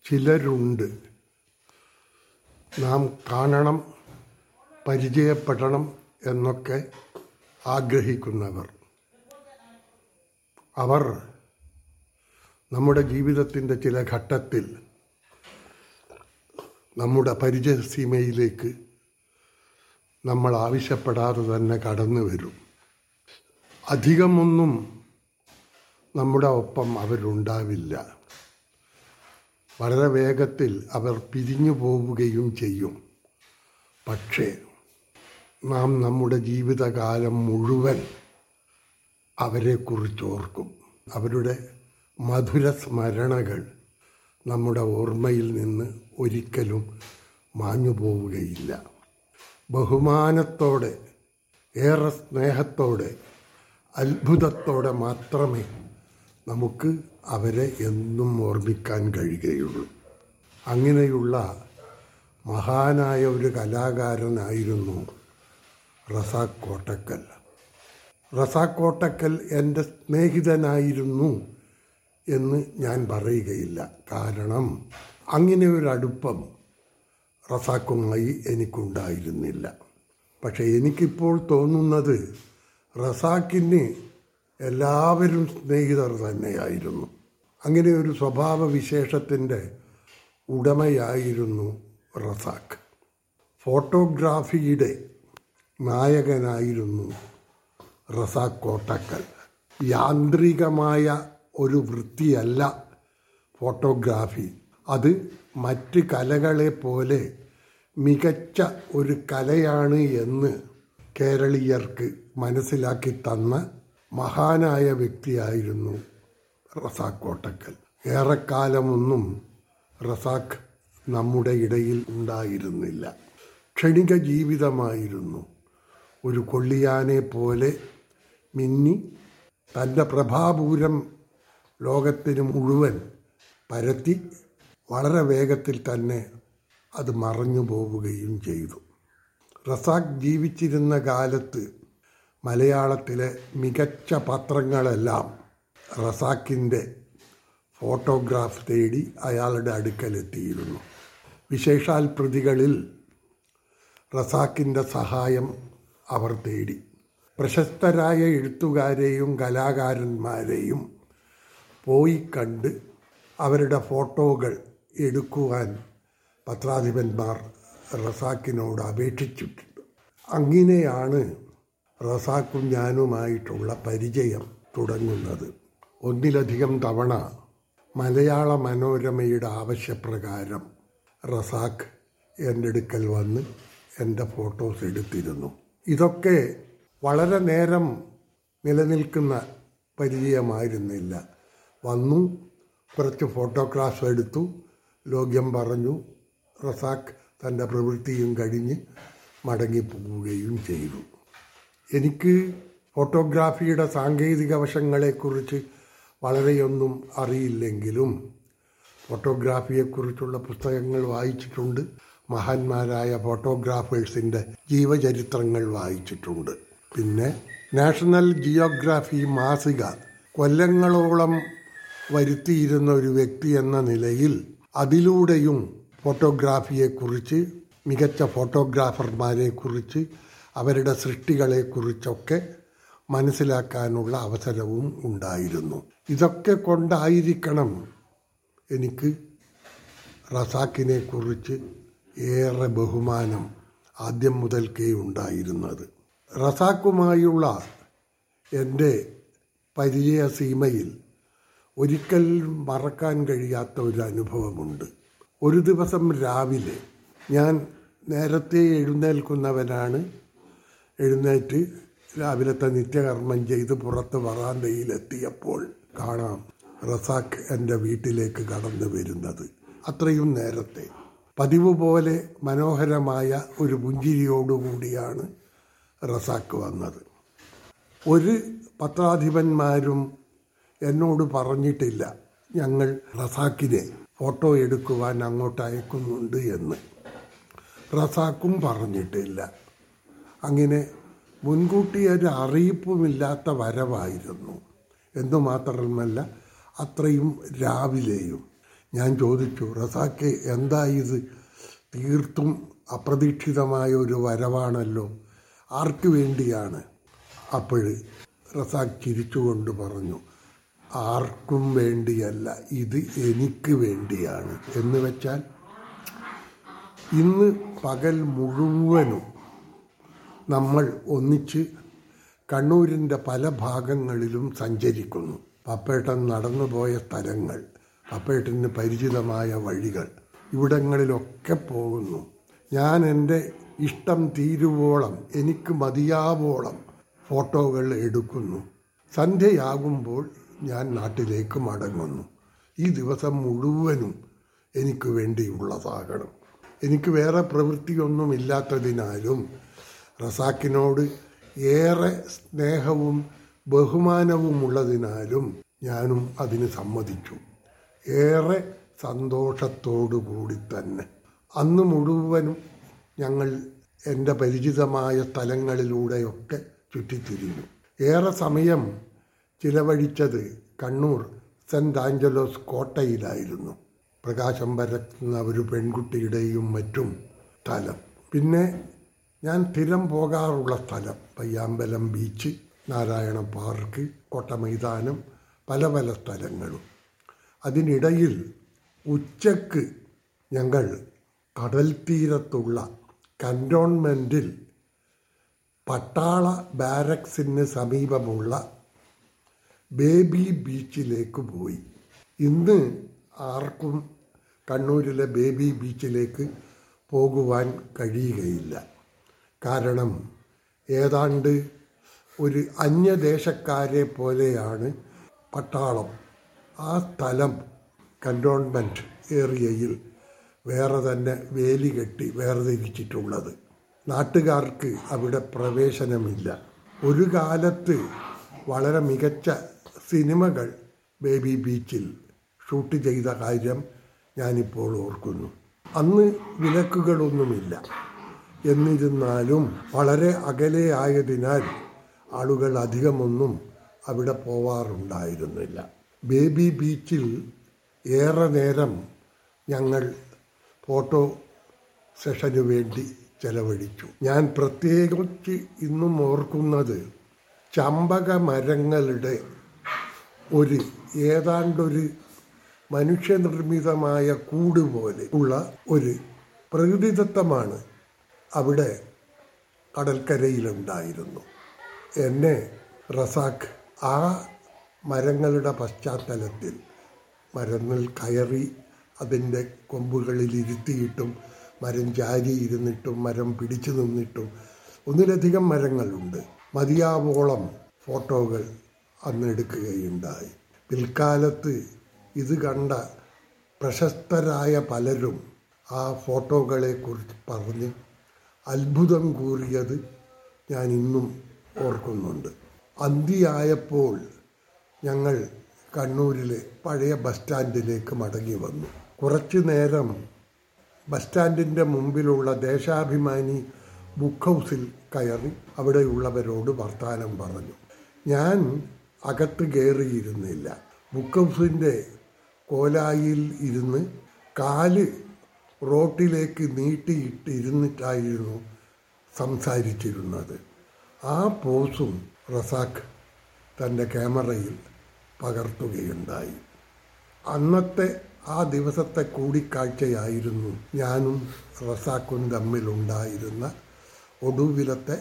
ചിലരുണ്ട് നാം കാണണം പരിചയപ്പെടണം എന്നൊക്കെ ആഗ്രഹിക്കുന്നവർ അവർ നമ്മുടെ ജീവിതത്തിൻ്റെ ചില ഘട്ടത്തിൽ നമ്മുടെ പരിചയസീമയിലേക്ക് നമ്മൾ ആവശ്യപ്പെടാതെ തന്നെ കടന്നു വരും അധികമൊന്നും നമ്മുടെ ഒപ്പം അവരുണ്ടാവില്ല വളരെ വേഗത്തിൽ അവർ പിരിഞ്ഞു പോവുകയും ചെയ്യും പക്ഷേ നാം നമ്മുടെ ജീവിതകാലം മുഴുവൻ അവരെക്കുറിച്ച് ഓർക്കും അവരുടെ മധുര സ്മരണകൾ നമ്മുടെ ഓർമ്മയിൽ നിന്ന് ഒരിക്കലും മാഞ്ഞു പോവുകയില്ല ബഹുമാനത്തോടെ ഏറെ സ്നേഹത്തോടെ അത്ഭുതത്തോടെ മാത്രമേ നമുക്ക് അവരെ എന്നും ഓർമ്മിക്കാൻ കഴിയുകയുള്ളൂ അങ്ങനെയുള്ള മഹാനായ ഒരു കലാകാരനായിരുന്നു റസാഖ് കോട്ടക്കൽ റസാഖ് കോട്ടക്കൽ എൻ്റെ സ്നേഹിതനായിരുന്നു എന്ന് ഞാൻ പറയുകയില്ല കാരണം അങ്ങനെ ഒരു അടുപ്പം റസാഖുമായി എനിക്കുണ്ടായിരുന്നില്ല പക്ഷെ എനിക്കിപ്പോൾ തോന്നുന്നത് റസാഖിന് എല്ലാവരും സ്നേഹിതർ തന്നെയായിരുന്നു അങ്ങനെ ഒരു സ്വഭാവ വിശേഷത്തിൻ്റെ ഉടമയായിരുന്നു റസാഖ് ഫോട്ടോഗ്രാഫിയുടെ നായകനായിരുന്നു റസാഖ് കോട്ടക്കൽ യാന്ത്രികമായ ഒരു വൃത്തിയല്ല ഫോട്ടോഗ്രാഫി അത് മറ്റ് കലകളെ പോലെ മികച്ച ഒരു കലയാണ് എന്ന് കേരളീയർക്ക് മനസ്സിലാക്കി തന്ന മഹാനായ വ്യക്തിയായിരുന്നു റസാഖ് കോട്ടക്കൽ ഏറെക്കാലമൊന്നും റസാഖ് നമ്മുടെ ഇടയിൽ ഉണ്ടായിരുന്നില്ല ക്ഷണിക ജീവിതമായിരുന്നു ഒരു കൊള്ളിയാനെ പോലെ മിന്നി തൻ്റെ പ്രഭാപൂരം ലോകത്തിന് മുഴുവൻ പരത്തി വളരെ വേഗത്തിൽ തന്നെ അത് മറഞ്ഞു പോവുകയും ചെയ്തു റസാഖ് ജീവിച്ചിരുന്ന കാലത്ത് മലയാളത്തിലെ മികച്ച പത്രങ്ങളെല്ലാം റസാക്കിൻ്റെ ഫോട്ടോഗ്രാഫ് തേടി അയാളുടെ അടുക്കലെത്തിയിരുന്നു വിശേഷാൽ പ്രതികളിൽ റസാക്കിൻ്റെ സഹായം അവർ തേടി പ്രശസ്തരായ എഴുത്തുകാരെയും കലാകാരന്മാരെയും പോയി കണ്ട് അവരുടെ ഫോട്ടോകൾ എടുക്കുവാൻ പത്രാധിപന്മാർ റസാക്കിനോട് അപേക്ഷിച്ചിട്ടുണ്ട് അങ്ങനെയാണ് റസാക്കും ഞാനുമായിട്ടുള്ള പരിചയം തുടങ്ങുന്നത് ഒന്നിലധികം തവണ മലയാള മനോരമയുടെ ആവശ്യപ്രകാരം റസാഖ് എൻ്റെ അടുക്കൽ വന്ന് എൻ്റെ ഫോട്ടോസ് എടുത്തിരുന്നു ഇതൊക്കെ വളരെ നേരം നിലനിൽക്കുന്ന പരിചയമായിരുന്നില്ല വന്നു കുറച്ച് ഫോട്ടോഗ്രാഫ്സ് എടുത്തു ലോക്യം പറഞ്ഞു റസാഖ് തൻ്റെ പ്രവൃത്തിയും കഴിഞ്ഞ് മടങ്ങിപ്പോവുകയും ചെയ്തു എനിക്ക് ഫോട്ടോഗ്രാഫിയുടെ സാങ്കേതിക വശങ്ങളെക്കുറിച്ച് വളരെയൊന്നും അറിയില്ലെങ്കിലും ഫോട്ടോഗ്രാഫിയെക്കുറിച്ചുള്ള പുസ്തകങ്ങൾ വായിച്ചിട്ടുണ്ട് മഹാന്മാരായ ഫോട്ടോഗ്രാഫേഴ്സിൻ്റെ ജീവചരിത്രങ്ങൾ വായിച്ചിട്ടുണ്ട് പിന്നെ നാഷണൽ ജിയോഗ്രാഫി മാസിക കൊല്ലങ്ങളോളം വരുത്തിയിരുന്ന ഒരു വ്യക്തി എന്ന നിലയിൽ അതിലൂടെയും ഫോട്ടോഗ്രാഫിയെക്കുറിച്ച് മികച്ച ഫോട്ടോഗ്രാഫർമാരെക്കുറിച്ച് അവരുടെ സൃഷ്ടികളെക്കുറിച്ചൊക്കെ മനസ്സിലാക്കാനുള്ള അവസരവും ഉണ്ടായിരുന്നു ഇതൊക്കെ കൊണ്ടായിരിക്കണം എനിക്ക് റസാക്കിനെ കുറിച്ച് ഏറെ ബഹുമാനം ആദ്യം മുതൽക്കേ ഉണ്ടായിരുന്നത് റസാക്കുമായുള്ള എൻ്റെ പരിചയ സീമയിൽ ഒരിക്കൽ മറക്കാൻ കഴിയാത്ത ഒരു അനുഭവമുണ്ട് ഒരു ദിവസം രാവിലെ ഞാൻ നേരത്തെ എഴുന്നേൽക്കുന്നവനാണ് എഴുന്നേറ്റ് രാവിലത്തെ നിത്യകർമ്മം ചെയ്ത് പുറത്ത് വറാന്തയിലെത്തിയപ്പോൾ കാണാം റസാഖ് എൻ്റെ വീട്ടിലേക്ക് കടന്നു വരുന്നത് അത്രയും നേരത്തെ പതിവ് പോലെ മനോഹരമായ ഒരു പുഞ്ചിരിയോടുകൂടിയാണ് റസാഖ് വന്നത് ഒരു പത്രാധിപന്മാരും എന്നോട് പറഞ്ഞിട്ടില്ല ഞങ്ങൾ റസാക്കിനെ ഫോട്ടോ എടുക്കുവാൻ അങ്ങോട്ട് അയക്കുന്നുണ്ട് എന്ന് റസാക്കും പറഞ്ഞിട്ടില്ല അങ്ങനെ മുൻകൂട്ടി ഒരു അറിയിപ്പുമില്ലാത്ത വരവായിരുന്നു എന്നു മാത്രമല്ല അത്രയും രാവിലെയും ഞാൻ ചോദിച്ചു റസാക്കെ എന്താ ഇത് തീർത്തും അപ്രതീക്ഷിതമായ ഒരു വരവാണല്ലോ ആർക്ക് വേണ്ടിയാണ് അപ്പോൾ റസാഖ് ചിരിച്ചുകൊണ്ട് പറഞ്ഞു ആർക്കും വേണ്ടിയല്ല ഇത് എനിക്ക് വേണ്ടിയാണ് എന്ന് വെച്ചാൽ ഇന്ന് പകൽ മുഴുവനും നമ്മൾ ഒന്നിച്ച് കണ്ണൂരിൻ്റെ പല ഭാഗങ്ങളിലും സഞ്ചരിക്കുന്നു പപ്പേട്ടൻ നടന്നുപോയ സ്ഥലങ്ങൾ പപ്പേട്ടന് പരിചിതമായ വഴികൾ ഇവിടങ്ങളിലൊക്കെ പോകുന്നു ഞാൻ എൻ്റെ ഇഷ്ടം തീരുവോളം എനിക്ക് മതിയാവോളം ഫോട്ടോകൾ എടുക്കുന്നു സന്ധ്യയാകുമ്പോൾ ഞാൻ നാട്ടിലേക്ക് മടങ്ങുന്നു ഈ ദിവസം മുഴുവനും എനിക്ക് വേണ്ടിയുള്ളതാകണം എനിക്ക് വേറെ പ്രവൃത്തിയൊന്നുമില്ലാത്തതിനാലും റസാക്കിനോട് ഏറെ സ്നേഹവും ബഹുമാനവുമുള്ളതിനാലും ഞാനും അതിന് സമ്മതിച്ചു ഏറെ സന്തോഷത്തോടു കൂടി തന്നെ അന്ന് മുഴുവനും ഞങ്ങൾ എൻ്റെ പരിചിതമായ സ്ഥലങ്ങളിലൂടെയൊക്കെ ചുറ്റിത്തിരിഞ്ഞു ഏറെ സമയം ചിലവഴിച്ചത് കണ്ണൂർ സെൻറ് ആഞ്ചലോസ് കോട്ടയിലായിരുന്നു പ്രകാശം പരത്തുന്ന ഒരു പെൺകുട്ടിയുടെയും മറ്റും സ്ഥലം പിന്നെ ഞാൻ സ്ഥിരം പോകാറുള്ള സ്ഥലം പയ്യാമ്പലം ബീച്ച് നാരായണ പാർക്ക് കോട്ടമൈതാനം പല പല സ്ഥലങ്ങളും അതിനിടയിൽ ഉച്ചക്ക് ഞങ്ങൾ കടൽ തീരത്തുള്ള കൻറ്റോൺമെൻറ്റിൽ പട്ടാള ബാരക്സിന് സമീപമുള്ള ബേബി ബീച്ചിലേക്ക് പോയി ഇന്ന് ആർക്കും കണ്ണൂരിലെ ബേബി ബീച്ചിലേക്ക് പോകുവാൻ കഴിയുകയില്ല കാരണം ഏതാണ്ട് ഒരു അന്യദേശക്കാരെ പോലെയാണ് പട്ടാളം ആ സ്ഥലം കൻറ്റോൺമെൻറ്റ് ഏരിയയിൽ വേറെ തന്നെ വേലി കെട്ടി വേർതിരിച്ചിട്ടുള്ളത് നാട്ടുകാർക്ക് അവിടെ പ്രവേശനമില്ല ഒരു കാലത്ത് വളരെ മികച്ച സിനിമകൾ ബേബി ബീച്ചിൽ ഷൂട്ട് ചെയ്ത കാര്യം ഞാനിപ്പോൾ ഓർക്കുന്നു അന്ന് വിലക്കുകളൊന്നുമില്ല എന്നിരുന്നാലും വളരെ അകലെ ആയതിനാൽ ആളുകൾ അധികമൊന്നും അവിടെ പോവാറുണ്ടായിരുന്നില്ല ബേബി ബീച്ചിൽ ഏറെ നേരം ഞങ്ങൾ ഫോട്ടോ സെഷന് വേണ്ടി ചെലവഴിച്ചു ഞാൻ പ്രത്യേകിച്ച് ഇന്നും ഓർക്കുന്നത് ചമ്പക മരങ്ങളുടെ ഒരു ഏതാണ്ടൊരു മനുഷ്യനിർമ്മിതമായ കൂട് പോലെ ഉള്ള ഒരു പ്രകൃതിദത്തമാണ് അവിടെ കടൽക്കരയിലുണ്ടായിരുന്നു എന്നെ റസാഖ് ആ മരങ്ങളുടെ പശ്ചാത്തലത്തിൽ മരങ്ങൾ കയറി അതിൻ്റെ കൊമ്പുകളിൽ ഇരുത്തിയിട്ടും മരം ചാരി ഇരുന്നിട്ടും മരം പിടിച്ചു നിന്നിട്ടും ഒന്നിലധികം മരങ്ങളുണ്ട് മതിയാവോളം ഫോട്ടോകൾ അന്ന് എടുക്കുകയുണ്ടായി പിൽക്കാലത്ത് ഇത് കണ്ട പ്രശസ്തരായ പലരും ആ ഫോട്ടോകളെക്കുറിച്ച് പറഞ്ഞ് അത്ഭുതം കൂറിയത് ഞാൻ ഇന്നും ഓർക്കുന്നുണ്ട് അന്തിയായപ്പോൾ ഞങ്ങൾ കണ്ണൂരിലെ പഴയ ബസ് സ്റ്റാൻഡിലേക്ക് മടങ്ങി വന്നു കുറച്ചു നേരം ബസ് സ്റ്റാൻഡിൻ്റെ മുമ്പിലുള്ള ദേശാഭിമാനി ബുക്ക് ഹൗസിൽ കയറി അവിടെയുള്ളവരോട് വർത്തമാനം പറഞ്ഞു ഞാൻ അകത്ത് കയറിയിരുന്നില്ല ബുക്ക് ഹൗസിൻ്റെ കോലായിൽ ഇരുന്ന് കാല് റോട്ടിലേക്ക് നീട്ടിയിട്ട് ഇരുന്നിട്ടായിരുന്നു സംസാരിച്ചിരുന്നത് ആ പോസും റസാഖ് തൻ്റെ ക്യാമറയിൽ പകർത്തുകയുണ്ടായി അന്നത്തെ ആ ദിവസത്തെ കൂടിക്കാഴ്ചയായിരുന്നു ഞാനും റസാഖും തമ്മിലുണ്ടായിരുന്ന ഒടുവിലത്തെ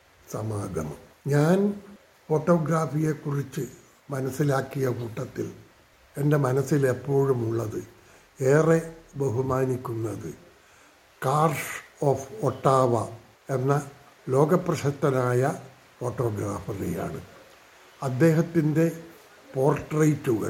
സമാഗമം ഞാൻ ഫോട്ടോഗ്രാഫിയെക്കുറിച്ച് മനസ്സിലാക്കിയ കൂട്ടത്തിൽ എൻ്റെ മനസ്സിൽ എപ്പോഴും ഉള്ളത് ഏറെ ബഹുമാനിക്കുന്നത് കാർഷ് ഓഫ് ഒട്ടാവ എന്ന ലോകപ്രശസ്തനായ ഫോട്ടോഗ്രാഫറെയാണ് അദ്ദേഹത്തിൻ്റെ പോർട്രേറ്റുകൾ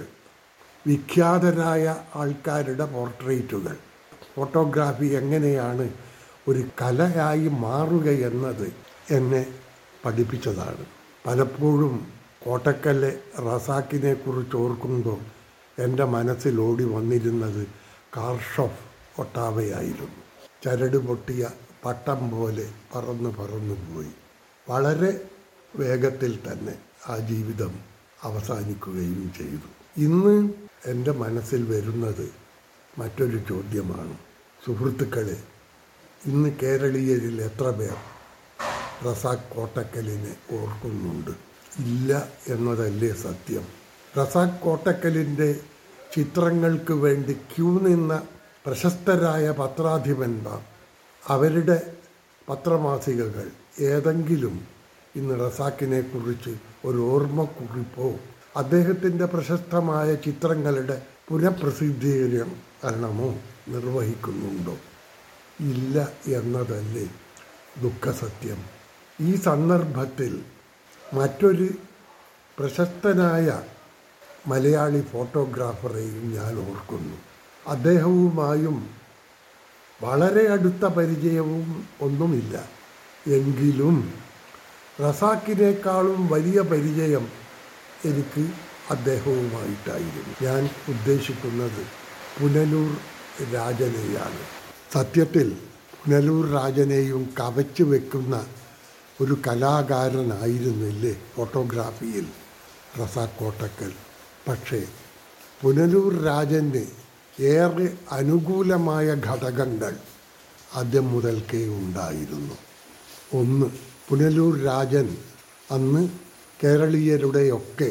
വിഖ്യാതരായ ആൾക്കാരുടെ പോർട്രേറ്റുകൾ ഫോട്ടോഗ്രാഫി എങ്ങനെയാണ് ഒരു കലയായി മാറുകയെന്നത് എന്നെ പഠിപ്പിച്ചതാണ് പലപ്പോഴും കോട്ടക്കല്ലെ റസാക്കിനെ കുറിച്ച് ഓർക്കുമ്പോൾ എൻ്റെ മനസ്സിൽ ഓടി വന്നിരുന്നത് കാർഷോഫ് ഒട്ടാവയായിരുന്നു ചരട് പൊട്ടിയ പട്ടം പോലെ പറന്ന് പറന്നു പോയി വളരെ വേഗത്തിൽ തന്നെ ആ ജീവിതം അവസാനിക്കുകയും ചെയ്തു ഇന്ന് എൻ്റെ മനസ്സിൽ വരുന്നത് മറ്റൊരു ചോദ്യമാണ് സുഹൃത്തുക്കളെ ഇന്ന് കേരളീയരിൽ എത്ര പേർ റസാഖ് കോട്ടക്കലിനെ ഓർക്കുന്നുണ്ട് ഇല്ല എന്നതല്ലേ സത്യം റസാഖ് കോട്ടക്കലിൻ്റെ ചിത്രങ്ങൾക്ക് വേണ്ടി ക്യൂ നിന്ന പ്രശസ്തരായ പത്രാധിപന്മാർ അവരുടെ പത്രമാസികകൾ ഏതെങ്കിലും ഇന്ന് റസാക്കിനെ കുറിച്ച് ഒരു ഓർമ്മക്കുറിപ്പോ അദ്ദേഹത്തിൻ്റെ പ്രശസ്തമായ ചിത്രങ്ങളുടെ പുനഃപ്രസിദ്ധീകരണമോ നിർവഹിക്കുന്നുണ്ടോ ഇല്ല എന്നതല്ലേ ദുഃഖസത്യം ഈ സന്ദർഭത്തിൽ മറ്റൊരു പ്രശസ്തനായ മലയാളി ഫോട്ടോഗ്രാഫറെയും ഞാൻ ഓർക്കുന്നു അദ്ദേഹവുമായും വളരെ അടുത്ത പരിചയവും ഒന്നുമില്ല എങ്കിലും റസാക്കിനേക്കാളും വലിയ പരിചയം എനിക്ക് അദ്ദേഹവുമായിട്ടായിരുന്നു ഞാൻ ഉദ്ദേശിക്കുന്നത് പുനലൂർ രാജനെയാണ് സത്യത്തിൽ പുനലൂർ രാജനെയും കവച്ചു വെക്കുന്ന ഒരു കലാകാരനായിരുന്നില്ലേ ഫോട്ടോഗ്രാഫിയിൽ റസാഖ് കോട്ടക്കൽ പക്ഷേ പുനലൂർ രാജന് ഏറെ അനുകൂലമായ ഘടകങ്ങൾ ആദ്യം മുതൽക്കേ ഉണ്ടായിരുന്നു ഒന്ന് പുനലൂർ രാജൻ അന്ന് കേരളീയരുടെയൊക്കെ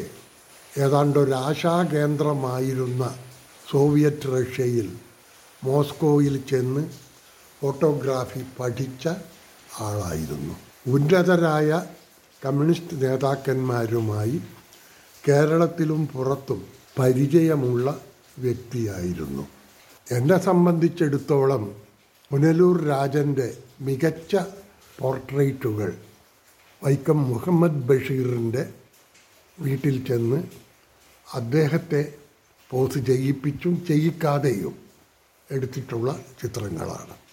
ഏതാണ്ടൊരാശാകേന്ദ്രമായിരുന്ന സോവിയറ്റ് റഷ്യയിൽ മോസ്കോയിൽ ചെന്ന് ഫോട്ടോഗ്രാഫി പഠിച്ച ആളായിരുന്നു ഉന്നതരായ കമ്മ്യൂണിസ്റ്റ് നേതാക്കന്മാരുമായി കേരളത്തിലും പുറത്തും പരിചയമുള്ള വ്യക്തിയായിരുന്നു എന്നെ സംബന്ധിച്ചിടത്തോളം പുനലൂർ രാജൻ്റെ മികച്ച പോർട്രേറ്റുകൾ വൈക്കം മുഹമ്മദ് ബഷീറിൻ്റെ വീട്ടിൽ ചെന്ന് അദ്ദേഹത്തെ പോസ് ചെയ്യിപ്പിച്ചും ചെയ്യിക്കാതെയും എടുത്തിട്ടുള്ള ചിത്രങ്ങളാണ്